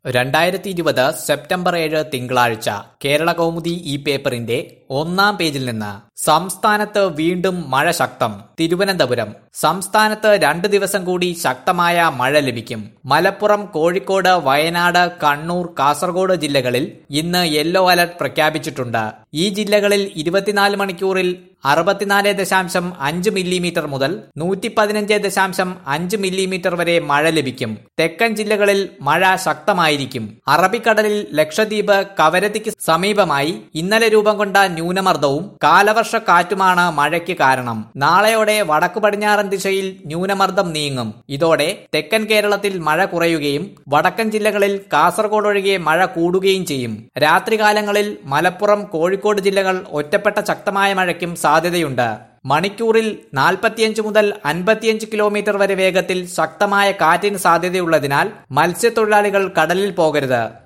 രണ്ടായിരത്തി ഇരുപത് സെപ്റ്റംബർ ഏഴ് തിങ്കളാഴ്ച കേരള കൗമുദി ഈ പേപ്പറിന്റെ ഒന്നാം പേജിൽ നിന്ന് സംസ്ഥാനത്ത് വീണ്ടും മഴ ശക്തം തിരുവനന്തപുരം സംസ്ഥാനത്ത് രണ്ടു ദിവസം കൂടി ശക്തമായ മഴ ലഭിക്കും മലപ്പുറം കോഴിക്കോട് വയനാട് കണ്ണൂർ കാസർഗോഡ് ജില്ലകളിൽ ഇന്ന് യെല്ലോ അലർട്ട് പ്രഖ്യാപിച്ചിട്ടുണ്ട് ഈ ജില്ലകളിൽ ഇരുപത്തിനാല് മണിക്കൂറിൽ അറുപത്തിനാല് ദശാംശം അഞ്ച് മില്ലിമീറ്റർ മുതൽ നൂറ്റി പതിനഞ്ച് ദശാംശം അഞ്ച് മില്ലിമീറ്റർ വരെ മഴ ലഭിക്കും തെക്കൻ ജില്ലകളിൽ മഴ ശക്തമായിരിക്കും അറബിക്കടലിൽ ലക്ഷദ്വീപ് കവരത്തിക്ക് സമീപമായി ഇന്നലെ രൂപം കൊണ്ട ന്യൂനമർദ്ദവും കാലവർഷ കാറ്റുമാണ് മഴയ്ക്ക് കാരണം നാളെയോടെ വടക്കു പടിഞ്ഞാറൻ ദിശയിൽ ന്യൂനമർദ്ദം നീങ്ങും ഇതോടെ തെക്കൻ കേരളത്തിൽ മഴ കുറയുകയും വടക്കൻ ജില്ലകളിൽ കാസർഗോഡ് ഒഴികെ മഴ കൂടുകയും ചെയ്യും രാത്രികാലങ്ങളിൽ മലപ്പുറം കോഴിക്കോട് ജില്ലകൾ ഒറ്റപ്പെട്ട ശക്തമായ മഴയ്ക്കും സാധ്യതയുണ്ട് മണിക്കൂറിൽ നാൽപ്പത്തിയഞ്ച് മുതൽ അൻപത്തിയഞ്ച് കിലോമീറ്റർ വരെ വേഗത്തിൽ ശക്തമായ കാറ്റിന് സാധ്യതയുള്ളതിനാൽ മത്സ്യത്തൊഴിലാളികൾ കടലിൽ പോകരുത്